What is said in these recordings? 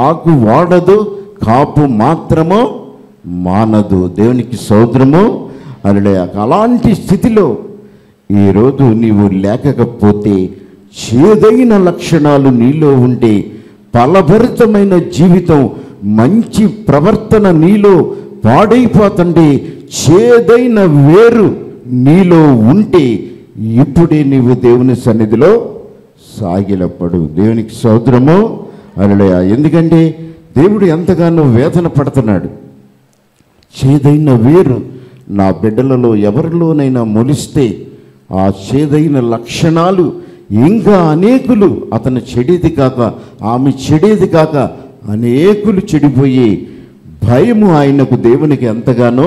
ఆకు వాడదు కాపు మాత్రము మానదు దేవునికి సౌద్రము అలడే అలాంటి స్థితిలో ఈరోజు నీవు లేకపోతే చేదైన లక్షణాలు నీలో ఉంటే ఫలభరితమైన జీవితం మంచి ప్రవర్తన నీలో పాడైపోతుంటే చేదైన వేరు నీలో ఉంటే ఇప్పుడే నీవు దేవుని సన్నిధిలో సాగిలపడు దేవునికి సౌద్రము అలడయ ఎందుకంటే దేవుడు ఎంతగానో వేదన పడుతున్నాడు చేదైన వేరు నా బిడ్డలలో ఎవరిలోనైనా మొలిస్తే ఆ చేదైన లక్షణాలు ఇంకా అనేకులు అతను చెడేది కాక ఆమె చెడేది కాక అనేకులు చెడిపోయి భయము ఆయనకు దేవునికి ఎంతగానో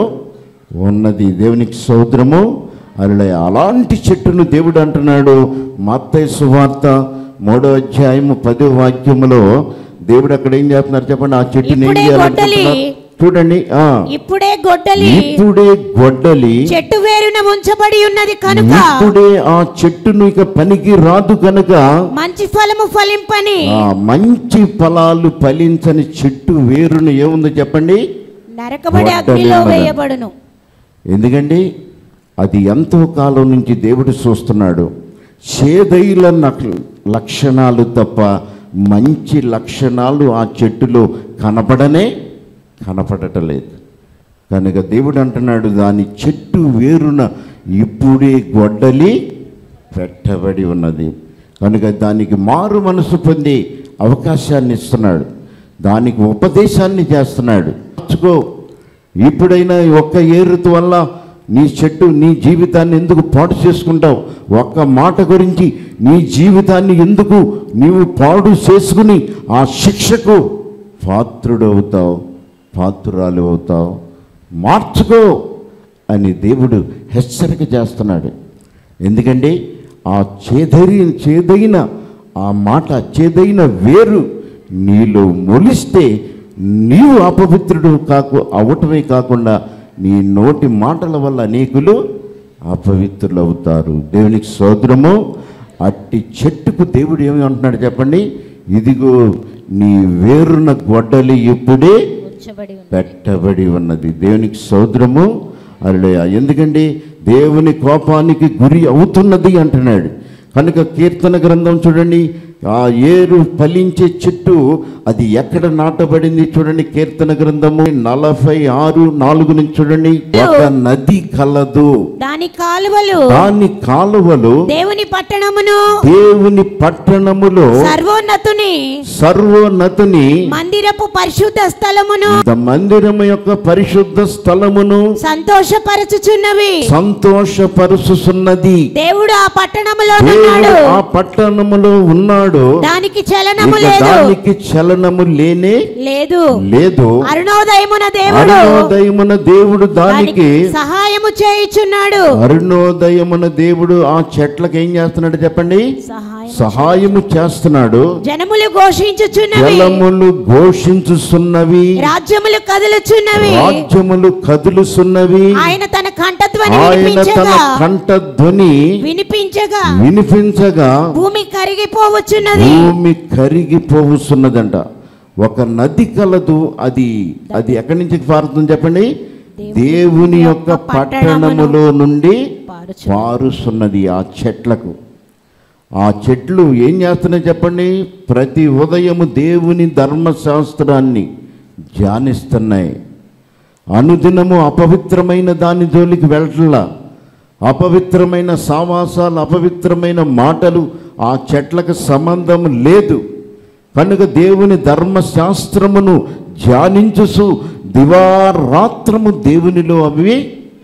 ఉన్నది దేవునికి సౌద్రము అలా అలాంటి చెట్టును దేవుడు అంటున్నాడు మత్తయి సువార్త మూడో అధ్యాయము పదో వాక్యములో దేవుడు అక్కడ ఏం చేస్తున్నారు చెప్పండి ఆ చెట్టుని ఏం ఇప్పుడే చేయాలనుకుంటున్నారు గొడ్డలి. చూడండి ఆ ఇప్పుడే గొడ్డలి ఇప్పుడే గొడ్డలి చెట్టు వేరున ఉంచబడి ఉన్నది కనుక ఇప్పుడే ఆ చెట్టును ఇక పనికి రాదు కనుక మంచి ఫలము ఫలింపని ఆ మంచి ఫలాలు ఫలించని చెట్టు వేరును ఏముందో చెప్పండి నరకబడి గొడ్డలి అగ్నిలో అన్నది. వేయబడును ఎందుకండి అది ఎంతో కాలం నుంచి దేవుడు చూస్తున్నాడు చేదైల నక్- లక్షణాలు తప్ప మంచి లక్షణాలు ఆ చెట్టులో కనపడనే కనపడటలేదు కనుక దేవుడు అంటున్నాడు దాని చెట్టు వేరున ఇప్పుడే గొడ్డలి పెట్టబడి ఉన్నది కనుక దానికి మారు మనసు పొంది అవకాశాన్ని ఇస్తున్నాడు దానికి ఉపదేశాన్ని చేస్తున్నాడు మార్చుకో ఇప్పుడైనా ఈ ఒక్క ఏరుతు వల్ల నీ చెట్టు నీ జీవితాన్ని ఎందుకు పాడు చేసుకుంటావు ఒక్క మాట గురించి నీ జీవితాన్ని ఎందుకు నీవు పాడు చేసుకుని ఆ శిక్షకు పాత్రుడు అవుతావు పాత్రురాలు అవుతావు మార్చుకో అని దేవుడు హెచ్చరిక చేస్తున్నాడు ఎందుకంటే ఆ చేదరి చేదైన ఆ మాట చేదైన వేరు నీలో మొలిస్తే నీవు అపవిత్రుడు కాకు అవటమే కాకుండా నీ నోటి మాటల వల్ల అనేకులు అపవిత్రులు అవుతారు దేవునికి సోదరము అట్టి చెట్టుకు దేవుడు ఏమి అంటున్నాడు చెప్పండి ఇదిగో నీ వేరున గొడ్డలి ఇప్పుడే ఉంచబడి ఉన్నది పెట్టబడి ఉన్నది దేవునికి సౌద్రము అలడయ ఎందుకంటే దేవుని కోపానికి గురి అవుతున్నది అంటున్నాడు కనుక కీర్తన గ్రంథం చూడండి ఆ ఏరు ఫలించే చెట్టు అది ఎక్కడ నాటబడింది చూడండి కీర్తన గ్రంథము నలభై ఆరు నాలుగు నుంచి చూడండి ఒక నది కలదు దాని కాలువలు దాని కాలువలు దేవుని పట్టణమును దేవుని పట్టణములో సర్వోన్నతుని సర్వోన్నతుని మందిరపు పరిశుద్ధ స్థలమును ద మందిరము యొక్క పరిశుద్ధ స్థలమును సంతోషపరచుచున్నవి సంతోషపరుచున్నది దేవుడు ఆ పట్టణములో దేవుడు ఉన్నాడు ఆ పట్టణములో ఉన్నాడు దానికి చలనము ఇక లేదు దానికి చలనము లేనే లేదు లేదు అరుణోదయమున దేవుడు అరుణోదయమున దేవుడు దానికి సహాయము చేయుచున్నాడు అరుణోదయమున దేవుడు ఆ చెట్లకు ఏం చేస్తున్నాడు చెప్పండి సహాయం సహాయము చేస్తున్నాడు జనములు ఘోషించుచున్నవి జలములు ఘోషించుచున్నవి రాజ్యములు కదులుచున్నవి రాజ్యములు కదులుచున్నవి ఆయన తన కంఠధ్వని ఆయన తన వినిపించగా కంఠధ్వని వినిపించగా వినిపించగా భూమి కరిగిపోవచ్చున్నది భూమి కరిగిపోవస్తున్నదంట ఒక నది కలదు అది అది ఎక్కడి నుంచి పారుతుంది చెప్పండి దేవుని యొక్క పట్టణములో నుండి పారుచు. పారుస్తున్నది ఆ చెట్లకు ఆ చెట్లు ఏం చేస్తున్నాయి చెప్పండి ప్రతి ఉదయము దేవుని ధర్మశాస్త్రాన్ని ధ్యానిస్తున్నాయి అనుదినము అపవిత్రమైన దాని జోలికి వెళ్ళట్లా అపవిత్రమైన సావాసాలు అపవిత్రమైన మాటలు ఆ చెట్లకు సంబంధం లేదు కనుక దేవుని ధర్మశాస్త్రమును ధ్యానించుసు దివారాత్రము దేవునిలో అవి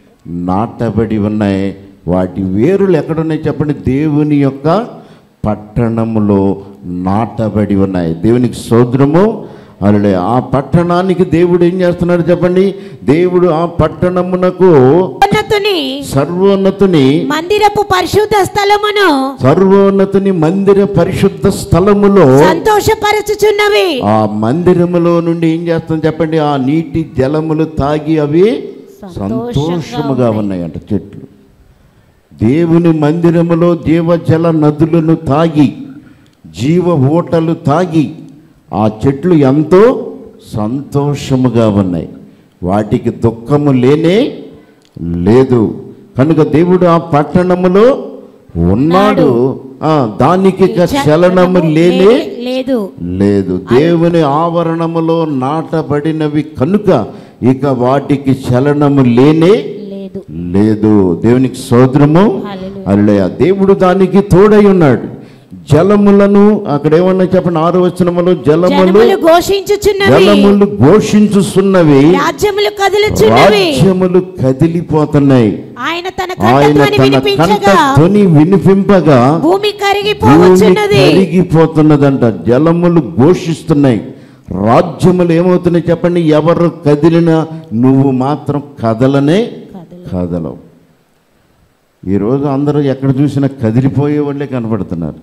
నాటబడి ఉన్నాయి వాటి వేరులు ఎక్కడున్నాయి చెప్పండి దేవుని యొక్క పట్టణములో నాటబడి ఉన్నాయి దేవునికి సోదరము అలడే ఆ పట్టణానికి దేవుడు ఏం చేస్తున్నాడు చెప్పండి దేవుడు ఆ పట్టణమునకు ఉన్నతుని సర్వోన్నతుని మందిరపు పరిశుద్ధ స్థలమును సర్వోన్నతుని మందిర పరిశుద్ధ స్థలములో సంతోషపరచుచున్నవి ఆ మందిరములో నుండి ఏం చేస్తాం చెప్పండి ఆ నీటి జలములు తాగి అవి సంతోషముగా ఉన్నాయంట చెట్లు దేవుని మందిరములో జీవజల నదులను తాగి జీవ ఊటలు తాగి ఆ చెట్లు ఎంతో సంతోషముగా ఉన్నాయి వాటికి దుఃఖము లేనే లేదు కనుక దేవుడు ఆ పట్టణములో ఉన్నాడు ఆ, దానికి ఇక చలనము లేనే లేదు లేదు దేవుని ఆవరణములో నాటబడినవి కనుక ఇక వాటికి చలనము లేనే లేదు లేదు దేవునికి సోదరము హల్లెలూయా. అల్లయ్య దేవుడు దానికి తోడై ఉన్నాడు జలములను అక్కడ ఏమన్నా చెప్పండి ఆరు వచనములు జలములు జనములు ఘోషించుచున్నవి జలములు ఘోషించుచున్నవి రాజ్యములు కదులుచున్నవి రాజ్యములు కదిలిపోతున్నాయి ఆయన తన ఆయన కంఠధ్వని తన కంట వినిపించగా ధ్వని వినిపింపగా భూమి భూమి కరిగిపోవచ్చున్నది కరిగిపోతున్నదంట జలములు ఘోషిస్తున్నాయి రాజ్యములు ఏమవుతున్నాయి చెప్పండి ఎవరు కదిలినా నువ్వు మాత్రం కదలనే కదలవు ఈరోజు అందరూ ఎక్కడ చూసినా కదిలిపోయే వాళ్ళే కనపడుతున్నారు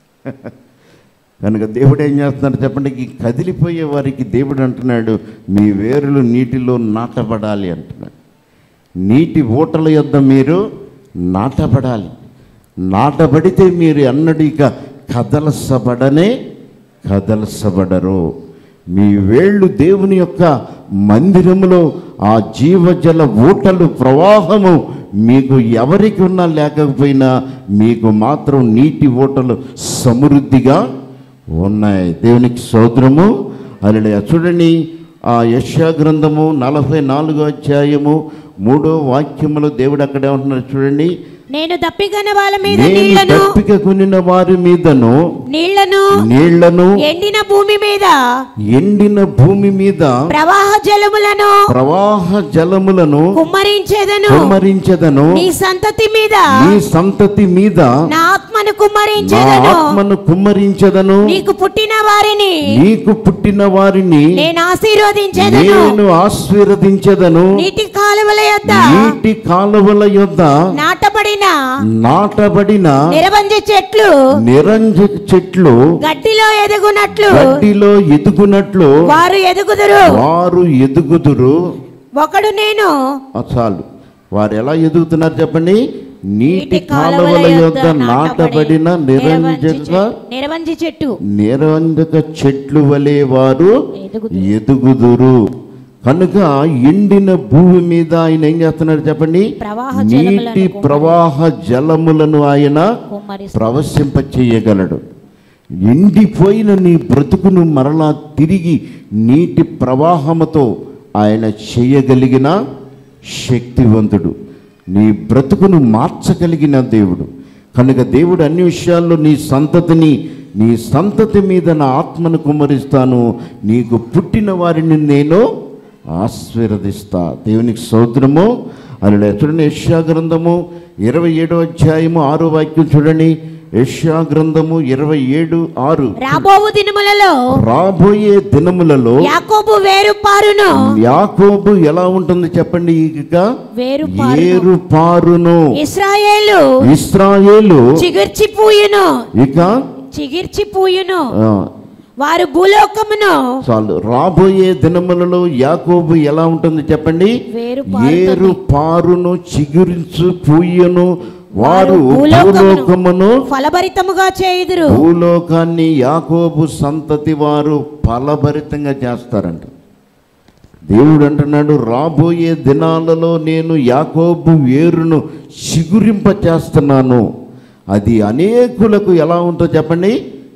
కనుక దేవుడు ఏం చేస్తున్నాడు చెప్పండి ఈ కదిలిపోయే వారికి దేవుడు అంటున్నాడు మీ వేరులు నీటిలో నాటబడాలి అంటున్నాడు నీటి ఊటల యొద్ద మీరు నాటబడాలి నాటబడితే మీరు అన్నడు ఇక కదలసబడనే కదలసబడరు మీ వేళ్ళు దేవుని యొక్క మందిరములో ఆ జీవజల ఊటలు ప్రవాహము మీకు ఎవరికి ఉన్నా లేకపోయినా మీకు మాత్రం నీటి ఊటలు సమృద్ధిగా ఉన్నాయి దేవునికి సోదరము అలా చూడండి ఆ యశా గ్రంథము నలభై నాలుగో అధ్యాయము మూడో వాక్యములో దేవుడు అక్కడ ఏమంటున్నారు చూడండి నేను దప్పిగన వాళ్ళ మీద నేను నీళ్లను దప్పిక కొనిన వారి మీదను నీళ్లను నీళ్లను ఎండిన భూమి మీద ఎండిన భూమి మీద ప్రవాహ జలములను ప్రవాహ జలములను కుమ్మరించేదను కుమ్మరించదను నీ సంతతి మీద నీ సంతతి మీద నా ఆత్మను నా కుమ్మరించేదను ఆత్మను కుమ్మరించదను నీకు పుట్టిన వారిని నీకు పుట్టిన వారిని నేను ఆశీర్వదించేదను నేను ఆశీర్వదించదను నీటి కాలువల యొద్ద నీటి కాలువల యొద్ద నాటబడిన నాటబడిన నిరవంజ చెట్లు నిరంజ చెట్లు గడ్డిలో ఎదుగునట్లు గడ్డిలో ఎదుగునట్లు వారు ఎదుగుదురు వారు ఎదుగుదురు ఒకడు నేను ఆ చాలు వారు ఎలా ఎదుగుతున్నారు చెప్పండి నీటి కాలువల యొద్ద నాటబడిన నిరంజక నిరవంజి చెట్టు నిరంజక చెట్లు వలె వారు ఎదుగుదురు. ఎదుగుదురు కనుక ఎండిన భూమి మీద ఆయన ఏం చేస్తున్నాడు చెప్పండి ప్రవాహ నీటి జలములను ప్రవాహ జలములను ఆయన కుమ్మరిస్తూ ప్రవశింప చేయగలడు ఎండిపోయిన నీ బ్రతుకును మరలా తిరిగి నీటి ప్రవాహముతో ఆయన చేయగలిగిన శక్తివంతుడు నీ బ్రతుకును మార్చగలిగిన దేవుడు కనుక దేవుడు అన్ని విషయాల్లో నీ సంతతిని నీ సంతతి మీద నా ఆత్మను కుమ్మరిస్తాను నీకు పుట్టిన వారిని నేను ఆశీర్వదిస్తా దేవునికి సోదరము అలా చూడండి యెషయా గ్రంథము ఇరవై ఏడో అధ్యాయము ఆరో వాక్యం చూడండి యెషయా గ్రంథము ఇరవై ఏడు ఆరు రాబోవు దినములలో రాబోయే దినములలో యాకోబు వేరు పారును యాకోబు ఎలా ఉంటుంది చెప్పండి ఇక వేరు పారును ఏరు పారును ఇస్రాయేలు ఇస్రాయేలు చిగుర్చి పూయును ఇక చిగిర్చి పూయును ఆ, వారు భూలోకమును చాలు రాబోయే దినములలో యాకోబు ఎలా ఉంటుంది చెప్పండి వేరు ఏరు పారును చిగురించు పూయను వారు భూలోకమును భూలోకమును ఫలభరితముగా చేయుదురు భూలోకాన్ని యాకోబు సంతతి వారు ఫలభరితంగా చేస్తారంట దేవుడు అంటున్నాడు రాబోయే దినాలలో నేను యాకోబు వేరును చిగురింప చేస్తున్నాను అది అనేకులకు ఎలా ఉంటుందో చెప్పండి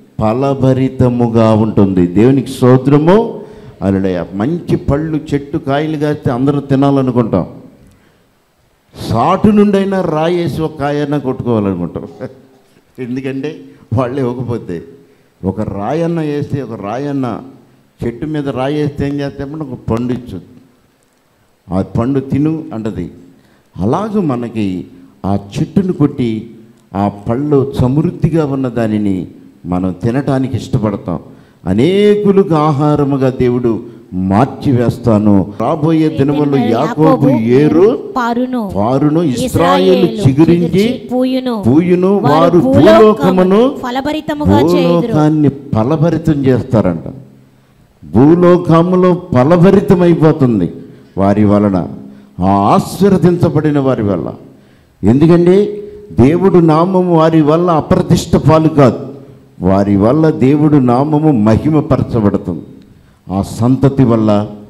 ఫలభరితముగా ఉంటుంది దేవునికి స్తోత్రము అలా మంచి పళ్ళు చెట్టు కాయలు కాస్తే అందరూ తినాలనుకుంటాం సాటు నుండైనా రాయేసి ఒక కాయన్నా కొట్టుకోవాలనుకుంటాం ఎందుకంటే వాళ్ళు ఇవ్వకపోతే ఒక రాయన్న వేస్తే ఒక రాయన్న చెట్టు మీద రాయి వేస్తే ఏం చేస్తామంటే ఒక పండు ఇచ్చు ఆ పండు తిను అంటది అలాగ మనకి ఆ చెట్టును కొట్టి ఆ పళ్ళు సమృద్ధిగా ఉన్న దానిని మనం తినటానికి ఇష్టపడతాం అనేకులకు ఆహారముగా దేవుడు మార్చి వేస్తాను రాబోయే దినముల్లో యాకోబు ఏరు పారును వారును ఇస్రాయేలు చిగురించి పూయును పూయును వారు వారు భూలోకమును ఫలభరితముగా చేయుదురు భూలోకాన్ని ఫలభరితం చేస్తారంట భూలోకములో ఫలభరితమైపోతుంది వారి వలన ఆ ఆశీర్వదించబడిన వారి వల్ల ఎందుకంటే దేవుడు నామము వారి వల్ల అప్రతిష్ట పాలు కాదు వారి వల్ల దేవుడు నామము మహిమపరచబడుతుంది ఆ సంతతి వల్ల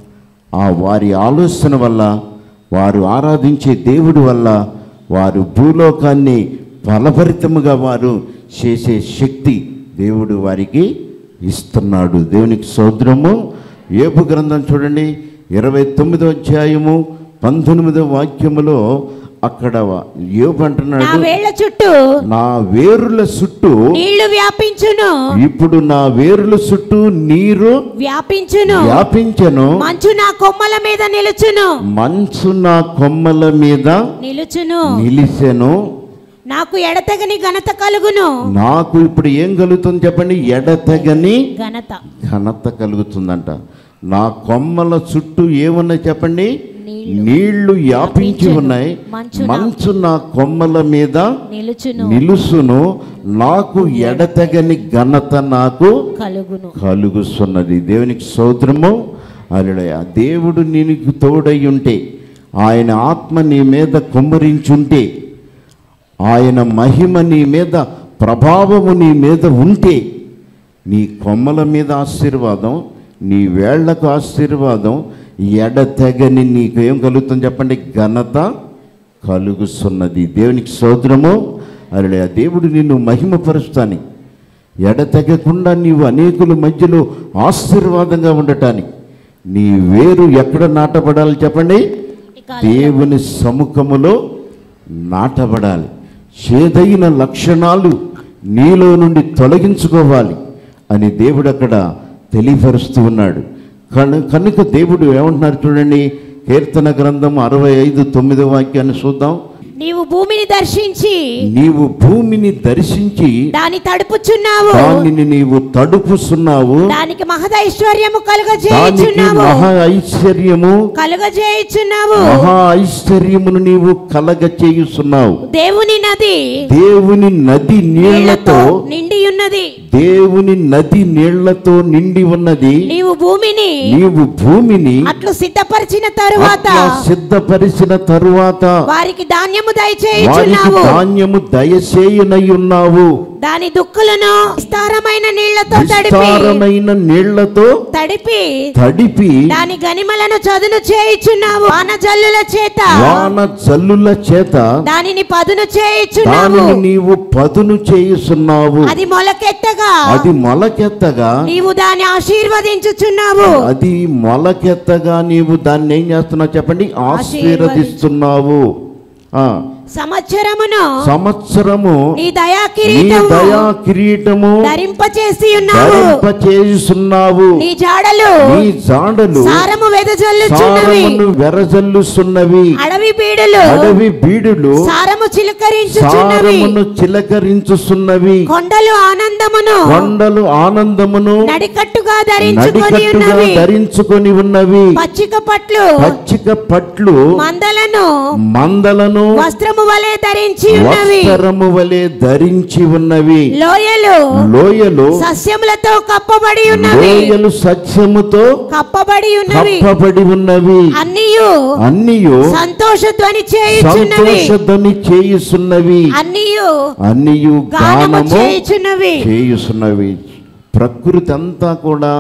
ఆ వారి ఆలోచన వల్ల వారు ఆరాధించే దేవుడి వల్ల వారు భూలోకాన్ని ఫలభరితముగా వారు చేసే శక్తి దేవుడు వారికి ఇస్తున్నాడు దేవునికి సోదరము ఏపు గ్రంథం చూడండి ఇరవై తొమ్మిదో అధ్యాయము పంతొమ్మిదో వాక్యములో అక్కడ ఏపు నా అంటున్నాడు వేళ్ల చుట్టూ నా వేరుల చుట్టూ నీళ్లు వ్యాపించును ఇప్పుడు నా వేరుల చుట్టూ నీరు వ్యాపించును వ్యాపించను మంచు నా కొమ్మల మీద నిలుచును మంచు నా కొమ్మల మీద నిలుచును నిలిసెను నాకు ఎడతెగని ఘనత కలుగును నాకు ఇప్పుడు ఏం కలుగుతుంది చెప్పండి ఎడతెగని ఘనత ఘనత కలుగుతుందంట నా కొమ్మల చుట్టూ ఏమున్నాయి చెప్పండి నీళ్లు నీళ్లు వ్యాపించి ఉన్నాయి మంచు నా- మంచు నా కొమ్మల మీద నిలుచును నిలుసును నాకు ఎడతెగని ఘనత నాకు కలుగును కలుగుతున్నది దేవునికి సోదరము అలడయ దేవుడు నీకు తోడై ఉంటే ఆయన ఆత్మ నీ మీద కుమ్మరించుంటే ఆయన మహిమ నీ మీద ప్రభావము నీ మీద ఉంటే నీ కొమ్మల మీద ఆశీర్వాదం నీ వేళ్లకు ఆశీర్వాదం ఎడతెగని నీకు ఏం కలుగుతుంది చెప్పండి ఘనత కలుగుతున్నది దేవునికి సోదరము అరే దేవుడు నిన్ను మహిమపరుస్తాని ఎడతెగకుండా నీవు అనేకుల మధ్యలో ఆశీర్వాదంగా ఉండటానికి నీ వేరు ఎక్కడ నాటబడాలి చెప్పండి దేవుని సముఖములో నాటబడాలి చేదైన లక్షణాలు నీలో నుండి తొలగించుకోవాలి అని దేవుడు అక్కడ తెలియపరుస్తూ ఉన్నాడు కను కనుక దేవుడు ఏమంటున్నారు చూడండి కీర్తన గ్రంథం అరవై ఐదు తొమ్మిదో వాక్యాన్ని చూద్దాం నీవు భూమిని దర్శించి నీవు భూమిని దర్శించి దాని తడుపుచున్నావు దానిని నీవు తడుపుస్తున్నావు దానికి మహదైశ్వర్యము దానికి కలుగజేయుచున్నావు మహా ఐశ్వర్యము కలుగజేయుచున్నావు మహా ఐశ్వర్యమును నీవు కలగ చేయుస్తున్నావు దేవుని నది దేవుని నది నీళ్లతో నీళ్లతో నిండి ఉన్నది దేవుని నది నీళ్లతో నిండి ఉన్నది నీవు భూమిని నీవు భూమిని అట్లు సిద్ధపరిచిన తరువాత అట్లా సిద్ధపరిచిన తరువాత వారికి ధాన్యము వారికి దయచేయుచున్నావు ధాన్యము దయచేయునై ఉన్నావు దాని దుక్కులను విస్తారమైన నీళ్లతో తడిపి విస్తారమైన నీళ్లతో తడిపి తడిపి దాని గనిమలను చదును చేయుచున్నావు వానజల్లుల చేత వాన జల్లుల చేత దానిని పదును చేయుచున్నావు దానిని నీవు పదును చేయుచున్నావు అది మొలకెత్తగా అది మొలకెత్తగా నీవు దాన్ని ఆశీర్వదించుచున్నావు అది మొలకెత్తగా నీవు దాన్ని ఏం చేస్తున్నావు చెప్పండి ఆశీర్వదిస్తున్నావు ఆ, సంవత్సరమును సంవత్సరము నీ దయా నీ కిరీటము దయా కిరీటము ధరింపచేసి ఉన్నావు ధరింపచేయుచున్నావు నీ జాడలు నీ జాడలు సారము వెదజల్లుచున్నవి సారమును వెరజల్లుస్తున్నవి అడవి బీడులు అడవి బీడులు సారము చిలకరించుచున్నవి సారమును చిలకరించుచున్నవి కొండలు ఆనందమును కొండలు ఆనందమును నడికట్టుగా ధరించుకొని నడికట్టుగా ఉన్నవి ధరించుకొని ఉన్నవి పచ్చిక పట్లు పచ్చిక పట్లు మందలను మందలను వస్త్రము వలె ధరించి ఉన్నవి వస్త్రము వలె ధరించి ఉన్నవి లోయలు లోయలు సస్యములతో కప్పబడి ఉన్నవి లోయలు సత్యముతో కప్పబడి ఉన్నవి కప్పబడి ఉన్నవి అన్నియు అన్నియు సంతోష ధ్వని చేయుచున్నవి సంతోషధ్వని చేయుచున్నవి అన్నియు అన్నియు గానము గానము చేయుచున్నవి చేయుచున్నవి ప్రకృతి అంతా కూడా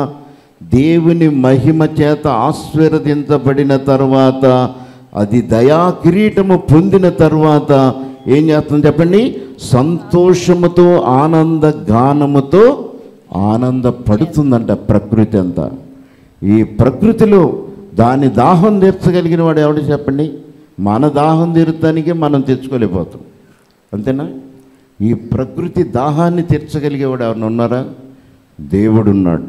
దేవుని మహిమ చేత ఆశీర్వదించబడిన తర్వాత అది దయా కిరీటము పొందిన తర్వాత ఏం చేస్తుంది చెప్పండి సంతోషముతో ఆనంద గానముతో ఆనందపడుతుందంట ప్రకృతి అంతా ఈ ప్రకృతిలో దాని దాహం తీర్చగలిగిన వాడు ఎవడు చెప్పండి మన దాహం తీర్చడానికి మనం తెచ్చుకోలేకపోతాం అంతేనా ఈ ప్రకృతి దాహాన్ని తీర్చగలిగేవాడు ఎవరైనా ఉన్నారా దేవుడున్నాడు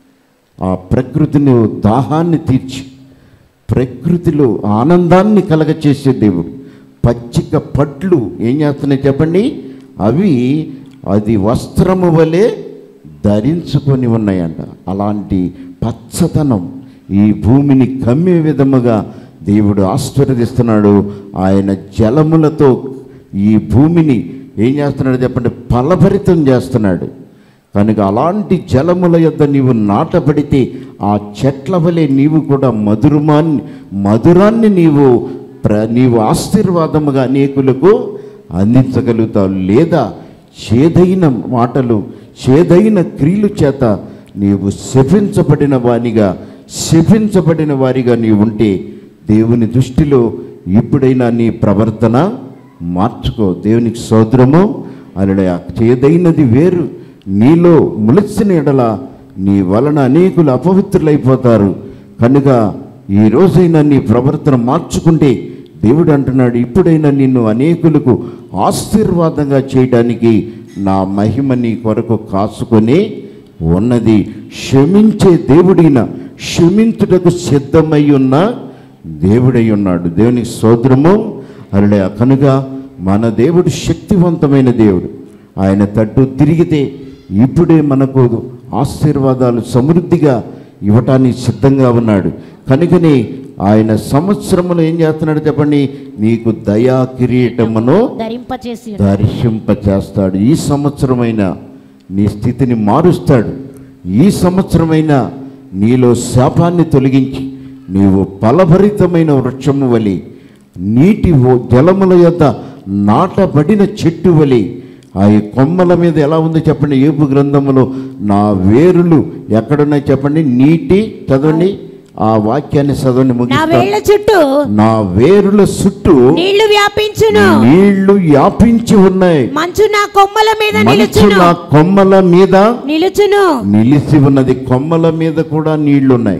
ఆ ప్రకృతిని దాహాన్ని తీర్చి ప్రకృతిలో ఆనందాన్ని కలగచేసే దేవుడు పచ్చిక పట్లు ఏం చేస్తున్నాయి చెప్పండి అవి అది వస్త్రము వలె ధరించుకొని ఉన్నాయంట అలాంటి పచ్చదనం ఈ భూమిని కమ్మే విధముగా దేవుడు ఆశీర్వదిస్తున్నాడు ఆయన జలములతో ఈ భూమిని ఏం చేస్తున్నాడు చెప్పండి ఫలభరితం చేస్తున్నాడు కనుక అలాంటి జలముల యొద్ద నీవు నాటబడితే ఆ చెట్ల వలె నీవు కూడా మధురమాన్ని మధురాన్ని నీవు ప్ర నీవు ఆశీర్వాదముగా అనేకులకు అందించగలుగుతావు లేదా చేదైన మాటలు చేదైన క్రియలు చేత నీవు శపించబడిన వానిగా శపించబడిన వారిగా నీవు ఉంటే దేవుని దృష్టిలో ఇప్పుడైనా నీ ప్రవర్తన మార్చుకో దేవునికి సోదరము అలా చేదైనది వేరు నీలో ములిసిన ఎడల నీ వలన అనేకులు అపవిత్రులైపోతారు కనుక ఈ రోజైనా నీ ప్రవర్తన మార్చుకుంటే దేవుడు అంటున్నాడు ఇప్పుడైనా నిన్ను అనేకులకు ఆశీర్వాదంగా చేయడానికి నా మహిమ నీ కొరకు కాసుకొని ఉన్నది క్షమించే దేవుడిన క్షమించుటకు సిద్ధమై ఉన్న దేవుడై ఉన్నాడు దేవునికి సోదరము అరడే కనుక మన దేవుడు శక్తివంతమైన దేవుడు ఆయన తట్టు తిరిగితే ఇప్పుడే మనకు ఆశీర్వాదాలు సమృద్ధిగా ఇవ్వటానికి సిద్ధంగా ఉన్నాడు కనుకనే ఆయన సంవత్సరములో ఏం చేస్తున్నాడు చెప్పండి నీకు దయా కిరీటమును ధరింపచేసి దర్శింప చేస్తాడు ఈ సంవత్సరమైన నీ స్థితిని మారుస్తాడు ఈ సంవత్సరమైన నీలో శాపాన్ని తొలగించి నీవు ఫలభరితమైన వృక్షము వలి నీటి ఓ- జలముల యొక్క నాటబడిన చెట్టు వలి ఆ ఈ కొమ్మల మీద ఎలా ఉందో చెప్పండి ఏపు గ్రంథములో నా వేరులు ఎక్కడున్నాయి చెప్పండి నీటి చదవండి ఆ వాక్యాన్ని చదవండి నా ముగిస్తాను వేళ్ల చుట్టూ నా వేరుల చుట్టూ నీళ్లు వ్యాపించును నీళ్లు వ్యాపించి ఉన్నాయి మంచు నా కొమ్మల మీద మంచు నిలుచును నా కొమ్మల మీద నిలుచును నిలిచి ఉన్నది కొమ్మల మీద కూడా నీళ్లున్నాయి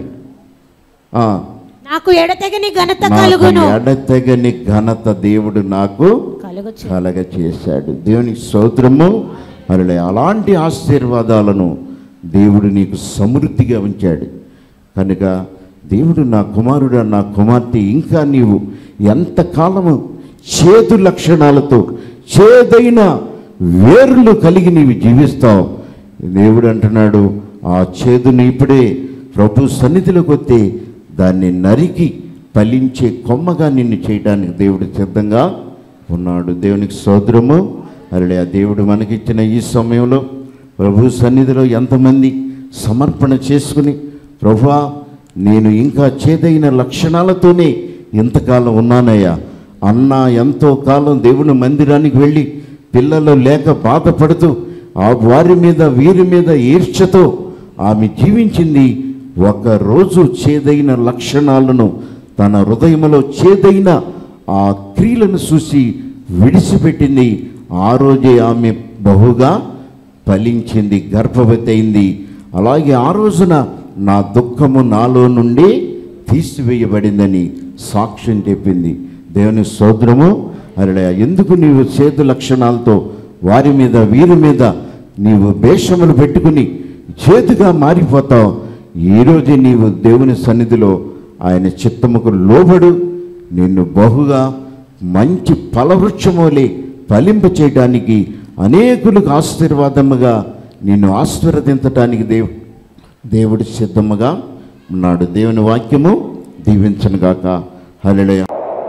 ఆ, నాకు ఎడతెగని ఘనత నాకు కలుగును ఎడతెగని ఘనత దేవుడు నాకు కలుగుచు కలగ చేశాడు దేవునికి స్తోత్రము అలా అలాంటి ఆశీర్వాదాలను దేవుడు నీకు సమృద్ధిగా ఉంచాడు కనుక దేవుడు నా కుమారుడు నా కుమార్తె ఇంకా నీవు ఎంతకాలము చేదు లక్షణాలతో చేదైన వేర్లు కలిగి నీవు జీవిస్తావు దేవుడు అంటున్నాడు ఆ చేదుని ఇప్పుడే ప్రభు సన్నిధిలోకి వస్తే దాన్ని నరికి ఫలించే కొమ్మగా నిన్ను చేయడానికి దేవుడు సిద్ధంగా ఉన్నాడు దేవునికి సోదరము అరడే ఆ దేవుడు మనకిచ్చిన ఈ సమయంలో ప్రభు సన్నిధిలో ఎంతమంది సమర్పణ చేసుకుని ప్రభువా నేను ఇంకా చేదైన లక్షణాలతోనే ఇంతకాలం ఉన్నానయ్యా అన్న ఎంతో కాలం దేవుని మందిరానికి వెళ్ళి పిల్లలు లేక బాధపడుతూ ఆ వారి మీద వీరి మీద ఈర్ష్యతో ఆమె జీవించింది ఒక రోజు చేదైన లక్షణాలను తన హృదయంలో చేదైన ఆ క్రియలను చూసి విడిచిపెట్టింది ఆ రోజే ఆమె బహుగా ఫలించింది గర్భవతి అయింది అలాగే ఆ రోజున నా దుఃఖము నాలో నుండి తీసివేయబడిందని సాక్ష్యం చెప్పింది దేవుని సోదరము అరడ ఎందుకు నీవు చేతు లక్షణాలతో వారి మీద వీరి మీద నీవు వేషములు పెట్టుకుని చేతుగా మారిపోతావు ఈరోజే నీవు దేవుని సన్నిధిలో ఆయన చిత్తముకు లోబడు నిన్ను బహుగా మంచి ఫలవృక్షమోలే ఫలింప చేయడానికి అనేకులకు ఆశీర్వాదముగా నిన్ను ఆశీర్వదించటానికి దేవు దేవుడు సిద్ధముగా ఉన్నాడు దేవుని వాక్యము దీవించను గాక హల్లెలూయా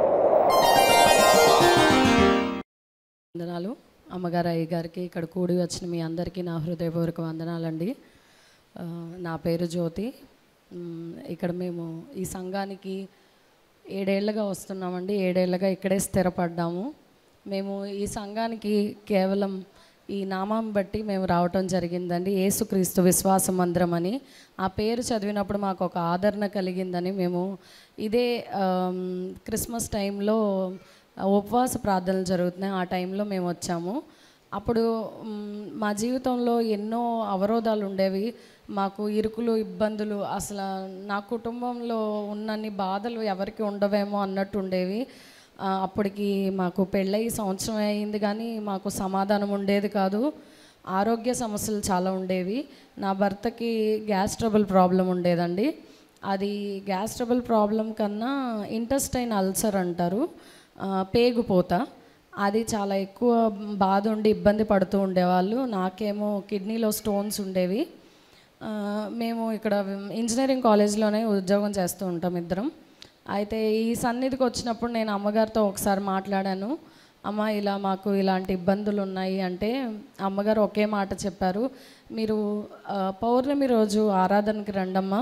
వందనాలు అమ్మగారు అయ్య గారికి ఇక్కడ కూడి వచ్చిన మీ అందరికీ నా హృదయపూర్వక వందనాలండి ఆ, నా పేరు జ్యోతి మ్, ఇక్కడ మేము ఈ సంఘానికి ఏడేళ్లుగా వస్తున్నామండి ఏడేళ్లుగా ఇక్కడే స్థిరపడ్డాము మేము ఈ సంఘానికి కేవలం ఈ నామం బట్టి మేము రావటం జరిగిందండి యేసుక్రీస్తు విశ్వాస మందిరం అని ఆ పేరు చదివినప్పుడు మాకు ఒక ఆదరణ కలిగిందని మేము ఇదే ఆమ్, క్రిస్మస్ టైంలో ఉపవాస ప్రార్థనలు జరుగుతున్నాయి ఆ టైంలో మేము వచ్చాము అప్పుడు మ్, మా జీవితంలో ఎన్నో అవరోధాలు ఉండేవి మాకు ఇరుకులు ఇబ్బందులు అసలు నా కుటుంబంలో ఉన్నన్ని బాధలు ఎవరికి ఉండవేమో అన్నట్టు ఉండేవి ఆ, అప్పటికి మాకు పెళ్ళయి సంవత్సరం అయింది కానీ మాకు సమాధానం ఉండేది కాదు ఆరోగ్య సమస్యలు చాలా ఉండేవి నా భర్తకి గ్యాస్ ట్రబుల్ ప్రాబ్లం ఉండేదండి అది గ్యాస్ ట్రబుల్ ప్రాబ్లం కన్నా ఇంటెస్టైన్ అల్సర్ అంటారు ఆ, పేగుపోత అది చాలా ఎక్కువ బాధ ఉండి ఇబ్బంది పడుతూ ఉండేవాళ్ళు నాకేమో కిడ్నీలో స్టోన్స్ ఉండేవి ఆ, మేము ఇక్కడ ఇంజనీరింగ్ కాలేజ్లోనే ఉద్యోగం చేస్తూ ఉంటాం ఇద్దరం అయితే ఈ సన్నిధికి వచ్చినప్పుడు నేను అమ్మగారితో ఒకసారి మాట్లాడాను అమ్మ ఇలా మాకు ఇలాంటి ఇబ్బందులు ఉన్నాయి అంటే అమ్మగారు ఒకే మాట చెప్పారు మీరు ఆ, పౌర్ణమి రోజు ఆరాధనకి రండమ్మా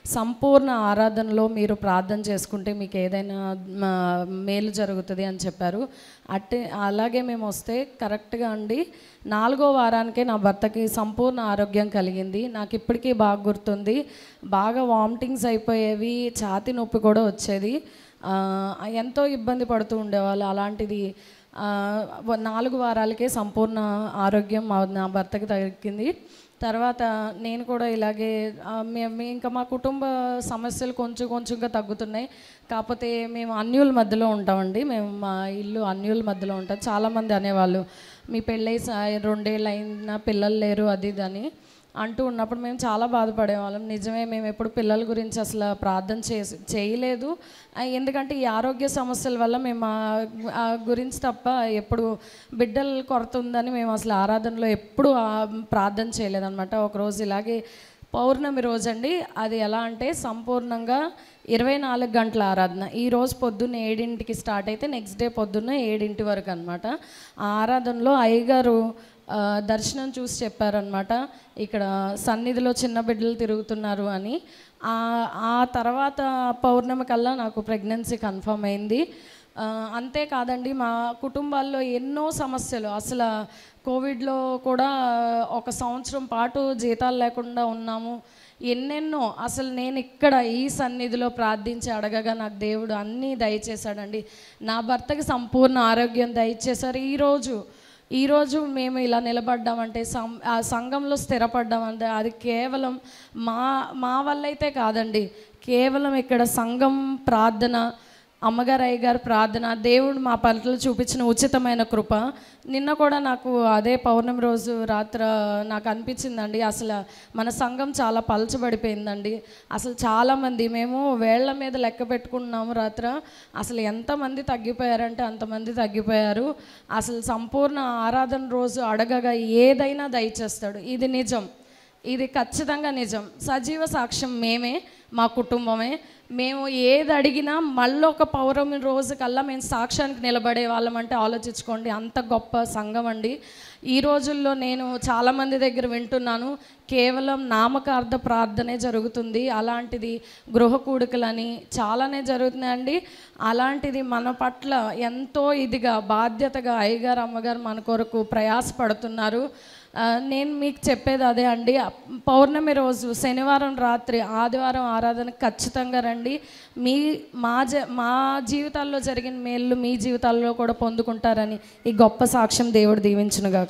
సంపూర్ణ ఆరాధనలో మీరు ప్రార్థన చేసుకుంటే మీకు ఏదైనా ఆ, మేలు జరుగుతుంది అని చెప్పారు అట్టే అలాగే మేము వస్తే కరెక్ట్గా అండి నాలుగో వారానికే నా భర్తకి సంపూర్ణ ఆరోగ్యం కలిగింది నాకు ఇప్పటికీ బాగా గుర్తుంది బాగా వామిటింగ్స్ అయిపోయేవి ఛాతి నొప్పి కూడా వచ్చేది ఆ, ఎంతో ఇబ్బంది పడుతూ ఉండేవాళ్ళు అలాంటిది ఆ, వ- నాలుగు వారాలకే సంపూర్ణ ఆరోగ్యం మా నా భర్తకి తగ్గింది తర్వాత నేను కూడా ఇలాగే ఆ, మేము ఇంకా మా కుటుంబ సమస్యలు కొంచెం కొంచెంగా తగ్గుతున్నాయి కాకపోతే మేము అన్యుల మధ్యలో ఉంటామండి మేము మా ఇల్లు అన్యుల మధ్యలో ఉంటాం చాలామంది అనేవాళ్ళు మీ పెళ్ళై స- రెండేళ్ళు అయినా పిల్లలు లేరు అది ఇది అని అంటూ ఉన్నప్పుడు మేము చాలా బాధపడేవాళ్ళం నిజమే మేము ఎప్పుడు పిల్లల గురించి అసలు ప్రార్థన చేసి చేయలేదు ఆ, ఎందుకంటే ఈ ఆరోగ్య సమస్యల వల్ల మేము ఆ- ఆ గురించి తప్ప ఎప్పుడు బిడ్డల కొరత ఉందని మేము అసలు ఆరాధనలో ఎప్పుడు ఆ ప్రార్థన చేయలేదన్నమాట ఒకరోజు ఇలాగే పౌర్ణమి రోజు అండి అది ఎలా అంటే సంపూర్ణంగా ఇరవై నాలుగు గంటల ఆరాధన ఈ రోజు పొద్దున్న ఏడింటికి స్టార్ట్ అయితే నెక్స్ట్ డే పొద్దున్న ఏడింటి వరకు అనమాట ఆ ఆరాధనలో అయ్యగారు ఆ, దర్శనం చూసి చెప్పారనమాట ఇక్కడ సన్నిధిలో చిన్న బిడ్డలు తిరుగుతున్నారు అని ఆ ఆ తర్వాత పౌర్ణమి కల్లా నాకు ప్రెగ్నెన్సీ కన్ఫర్మ్ అయింది ఆ, అంతేకాదండి మా కుటుంబాల్లో ఎన్నో సమస్యలు అసలు కోవిడ్లో కూడా ఒక సంవత్సరం పాటు జీతాలు లేకుండా ఉన్నాము ఎన్నెన్నో అసలు నేను ఇక్కడ ఈ సన్నిధిలో ప్రార్థించి అడగగా నాకు దేవుడు అన్నీ దయచేశాడండి నా భర్తకి సంపూర్ణ ఆరోగ్యం దయచేశారు ఈరోజు ఈరోజు మేము ఇలా నిలబడ్డామంటే సం ఆ సంఘంలో స్థిరపడ్డామంటే అది కేవలం మా మా వల్ల అయితే కాదండి కేవలం ఇక్కడ సంఘం ప్రార్థన అమ్మగారు అయ్యగారు ప్రార్థన దేవుడు మా పట్ల చూపించిన ఉచితమైన కృప నిన్న కూడా నాకు అదే పౌర్ణమి రోజు రాత్ర నాకు అనిపించిందండి అసలు మన సంఘం చాలా పలచబడిపోయిందండి అసలు చాలామంది మేము వేళ్ల మీద లెక్క పెట్టుకున్నాము రాత్ర అసలు ఎంతమంది తగ్గిపోయారంటే అంతమంది తగ్గిపోయారు అసలు సంపూర్ణ ఆరాధన రోజు అడగగా ఏదైనా దయచేస్తాడు ఇది నిజం ఇది ఖచ్చితంగా నిజం సజీవ సాక్ష్యం మేమే మా కుటుంబమే మేము ఏది అడిగినా మళ్ళీ ఒక పౌర్ణమి రోజు కల్లా మేము సాక్ష్యానికి నిలబడే వాళ్ళం అంటే ఆలోచించుకోండి అంత గొప్ప సంఘం అండి ఈ రోజుల్లో నేను చాలామంది దగ్గర వింటున్నాను కేవలం నామకార్థ ప్రార్థనే జరుగుతుంది అలాంటిది గృహ కూడికలని చాలానే జరుగుతున్నాయండి అలాంటిది మన పట్ల ఎంతో ఇదిగా బాధ్యతగా అయ్యగారు అమ్మగారు మన కొరకు ప్రయాసపడుతున్నారు ఆ, నేను మీకు చెప్పేది అదే అండి పౌర్ణమి రోజు శనివారం రాత్రి ఆదివారం ఆరాధన ఖచ్చితంగా రండి మీ మా జ మా జీవితాల్లో జరిగిన మేళ్ళు మీ జీవితాల్లో కూడా పొందుకుంటారని ఈ గొప్ప సాక్ష్యం దేవుడు దీవించునుగాక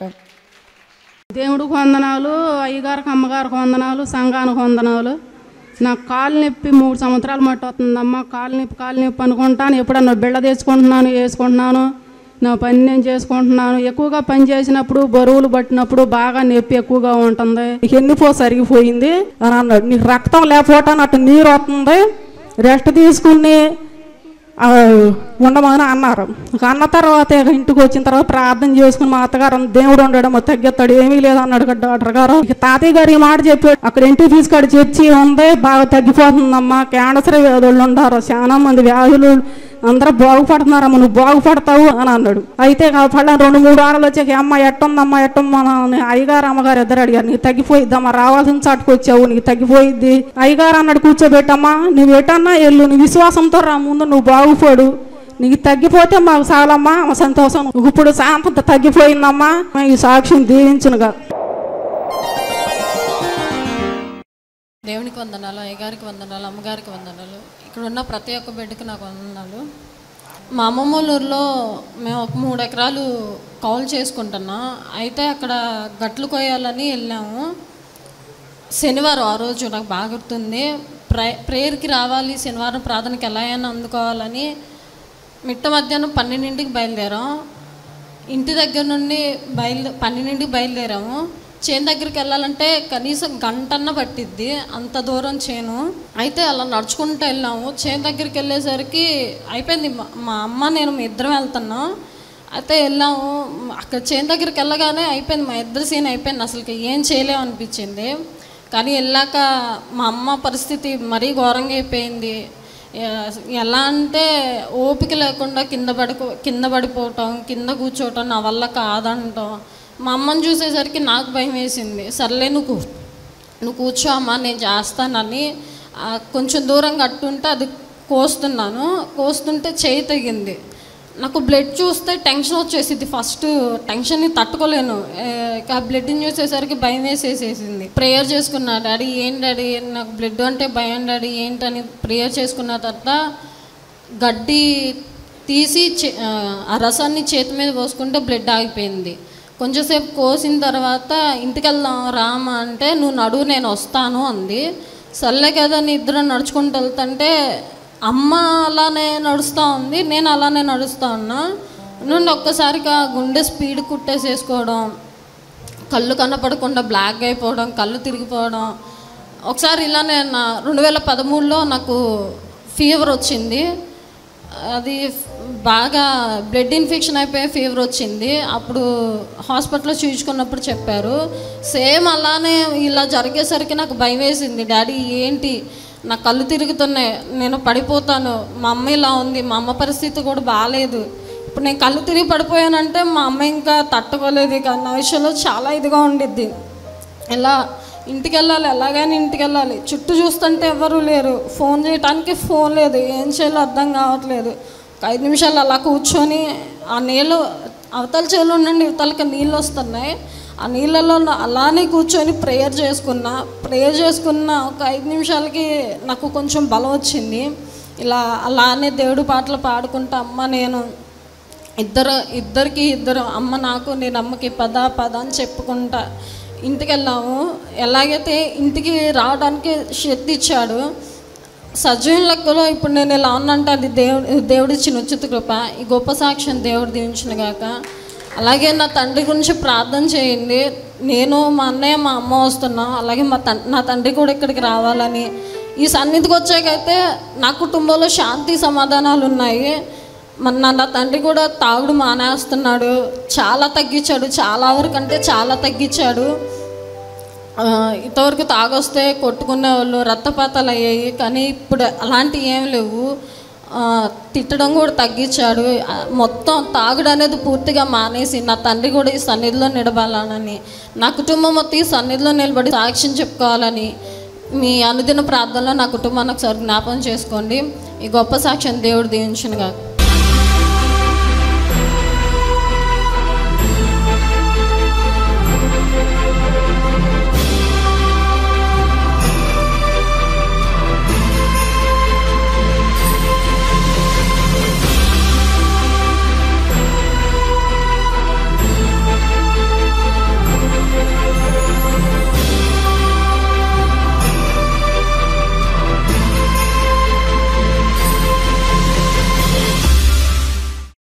దేవుడికి వందనాలు అయ్యగారికి అమ్మగారికి వందనాలు సంఘానికి వందనాలు నాకు కాలు నొప్పి మూడు సంవత్సరాలు మట్టి వస్తుందమ్మా కాలు నొప్పి కాలు నొప్పి అనుకుంటాను ఎప్పుడన్నా బిళ్ళ తెచ్చుకుంటున్నాను వేసుకుంటున్నాను నా పని నేను చేసుకుంటున్నాను ఎక్కువగా పని చేసినప్పుడు బరువులు పట్టినప్పుడు బాగా నొప్పి ఎక్కువగా ఉంటుంది నీకు ఎన్నిపో సరిగిపోయింది అని అన్నాడు నీకు రక్తం లేకపోవటాన్ని అటు నీరు వస్తుంది రెస్ట్ తీసుకుని ఆ, ఉండమని అన్నారు ఇక అన్న తర్వాత ఇక ఇంటికి వచ్చిన తర్వాత ప్రార్థన చేసుకుని మా అత్తగారు దేవుడు ఉండడం తగ్గిస్తాడు ఏమీ లేదన్నాడు కదా డాక్టర్ గారు ఇక తాతయ్య గారు ఈ మాట చెప్పాడు అక్కడ ఇంటికి తీసుకాడు చర్చి ఉంది బాగా తగ్గిపోతుందమ్మా క్యాన్సర్ వ్యాధులు ఉండారు చాలా మంది వ్యాధులు అందరూ బాగుపడుతున్నారమ్మ నువ్వు బాగుపడతావు అని అన్నాడు అయితే పళ్ళ రెండు మూడు వారాలు వచ్చాక అమ్మ ఎట్టుందమ్మా ఎట్టమ్మా అని అయ్యగారు అమ్మగారు ఇద్దరు అడిగారు నీకు తగ్గిపోయిద్దమ్మా రావాల్సిన చాటుకు వచ్చావు నీకు తగ్గిపోయిద్ది అయ్యగారు అన్నాడు కూర్చోబెట్టమ్మా నువ్వు ఎటన్నా ఎల్లు నీ విశ్వాసంతో రా ముందు నువ్వు బాగుపడు నీకు తగ్గిపోతే మాకు చాలమ్మా మా సంతోషం ఇప్పుడు శాంతత తగ్గిపోయిందమ్మా ఈ సాక్ష్యం దీవించునుగా దేవునికి వందనాలు అయ్యగారికి వందనాలు అమ్మగారికి వందనాలు ఇక్కడ ఉన్న ప్రతి ఒక్క బిడ్డకి నాకు వందనాలు మా అమ్మమ్మ వాళ్ళ ఊర్లో మేము ఒక మూడు ఎకరాలు కౌలు చేసుకుంటున్నాం అయితే అక్కడ గట్లు కొయ్యాలని వెళ్ళాము శనివారం ఆ రోజు నాకు బాగా గుర్తుంది ప్రే ప్రేయర్కి రావాలి శనివారం ప్రార్థనకి ఎలా అయినా అందుకోవాలని మిట్ట మధ్యాహ్నం పన్నెండింటికి బయలుదేరాం ఇంటి దగ్గర నుండి బయలు పన్నెండింటికి బయలుదేరాము చేను దగ్గరికి వెళ్ళాలంటే కనీసం గంటన్న పట్టిద్ది అంత దూరం చేను అయితే అలా నడుచుకుంటూ వెళ్ళాము చేను దగ్గరికి వెళ్ళేసరికి అయిపోయింది మా- మా అమ్మ నేను మీ ఇద్దరం వెళ్తున్నాం అయితే వెళ్ళాము అక్కడ చేను దగ్గరికి వెళ్ళగానే అయిపోయింది మా ఇద్దరు సీన్ అయిపోయింది అసలు ఏం చేయలేము అనిపించింది కానీ వెళ్ళాక మా అమ్మ పరిస్థితి మరీ ఘోరంగా అయిపోయింది ఎ- ఎలా అంటే ఓపిక లేకుండా కింద పడుకో కింద పడిపోవటం కింద కూర్చోవటం నా వల్ల కాదంటాం మా అమ్మని చూసేసరికి నాకు భయం వేసింది సర్లే నువ్వు కూ- నువ్వు కూర్చో అమ్మా నేను చేస్తానని ఆ కొంచెం దూరం కట్టుంటే అది కోస్తున్నాను కోస్తుంటే చేయి తెగింది నాకు బ్లడ్ చూస్తే టెన్షన్ వచ్చేసింది ఫస్ట్ టెన్షన్ని తట్టుకోలేను ఏ, ఇక ఆ బ్లడ్ని చూసేసరికి భయం వేసేసేసింది ప్రేయర్ చేసుకున్నా డాడీ ఏం డాడీ నాకు బ్లడ్ అంటే భయం డాడీ ఏంటని ప్రేయర్ చేసుకున్న తర్వాత గడ్డి తీసి చే- ఆ, ఆ రసాన్ని చేతి మీద పోసుకుంటే బ్లడ్ ఆగిపోయింది కొంచెంసేపు కోసిన తర్వాత ఇంటికి వెళ్దాం రామ అంటే నువ్వు నడువు నేను వస్తాను అంది సర్లే కదా నీ ఇద్దరం నడుచుకుంటూ వెళ్తుంటే అమ్మ అలానే నడుస్తూ ఉంది నేను అలానే నడుస్తూ ఉన్నా నుండి ఒక్కసారిగా గుండె స్పీడ్ కుట్టేసేసుకోవడం కళ్ళు కనపడకుండా బ్లాక్ అయిపోవడం కళ్ళు తిరిగిపోవడం ఒకసారి ఇలానే నా రెండు వేల పదమూడులో నాకు ఫీవర్ వచ్చింది అది బాగా బ్లడ్ ఇన్ఫెక్షన్ అయిపోయి ఫీవర్ వచ్చింది అప్పుడు హాస్పిటల్లో చూపించుకున్నప్పుడు చెప్పారు సేమ్ అలానే ఇలా జరిగేసరికి నాకు భయం వేసింది డాడీ ఏంటి నా కళ్ళు తిరుగుతున్నాయి నేను పడిపోతాను మా అమ్మ ఇలా ఉంది మా అమ్మ పరిస్థితి కూడా బాగాలేదు ఇప్పుడు నేను కళ్ళు తిరిగి పడిపోయానంటే మా అమ్మ ఇంకా తట్టుకోలేదు ఇక నా విషయంలో చాలా ఇదిగా ఉండిద్ది ఇలా ఇంటికి వెళ్ళాలి ఎలాగైనా ఇంటికి వెళ్ళాలి చుట్టూ చూస్తుంటే ఎవరు లేరు ఫోన్ చేయడానికి ఫోన్ లేదు ఏం చేయాలో అర్థం కావట్లేదు ఒక ఐదు నిమిషాలు అలా కూర్చొని ఆ నీళ్ళు అవతల చేలో నుండి ఇవతలకి నీళ్ళు వస్తున్నాయి ఆ నీళ్ళలో నా- అలానే కూర్చొని ప్రేయర్ చేసుకున్నా ప్రేయర్ చేసుకున్న ఒక ఐదు నిమిషాలకి నాకు కొంచెం బలం వచ్చింది ఇలా అలానే దేవుడు పాటలు పాడుకుంటా అమ్మ నేను ఇద్దరు ఇద్దరికి ఇద్దరు అమ్మ నాకు నేను అమ్మకి పద పద అని చెప్పుకుంటా ఇంటికి వెళ్ళాము ఎలాగైతే ఇంటికి రావడానికి శక్తి ఇచ్చాడు సజీవం లెక్కలో ఇప్పుడు నేను ఇలా ఉన్నంటే అది దేవుడు దేవుడిచ్చిన ఉచిత కృప ఈ గొప్ప సాక్ష్యం దేవుడు దీవించిన గాక అలాగే నా తండ్రి గురించి ప్రార్థన చేయండి నేను మా అన్నయ్య మా అమ్మ వస్తున్నాం అలాగే మా తం నా తండ్రి కూడా ఇక్కడికి రావాలని ఈ సన్నిధికి వచ్చాకైతే నా కుటుంబంలో శాంతి సమాధానాలు ఉన్నాయి మన నా నా తండ్రి కూడా తాగుడు మానేస్తున్నాడు చాలా తగ్గించాడు చాలా వరకు అంటే చాలా తగ్గించాడు ఆ, ఇంతవరకు తాగొస్తే కొట్టుకునే వాళ్ళు రక్తపాతాలు అయ్యాయి కానీ ఇప్పుడు అలాంటివి ఏం లేవు ఆ, తిట్టడం కూడా తగ్గించాడు ఆ, మొత్తం తాగుడు అనేది పూర్తిగా మానేసి నా తండ్రి కూడా ఈ సన్నిధిలో నిలబడాలని నా కుటుంబం మొత్తం ఈ సన్నిధిలో నిలబడి సాక్ష్యం చెప్పుకోవాలని మీ అనుదిన ప్రార్థనలో నా కుటుంబాన్ని ఒకసారి జ్ఞాపకం చేసుకోండి ఈ గొప్ప సాక్ష్యం దేవుడు దీవించిన కాక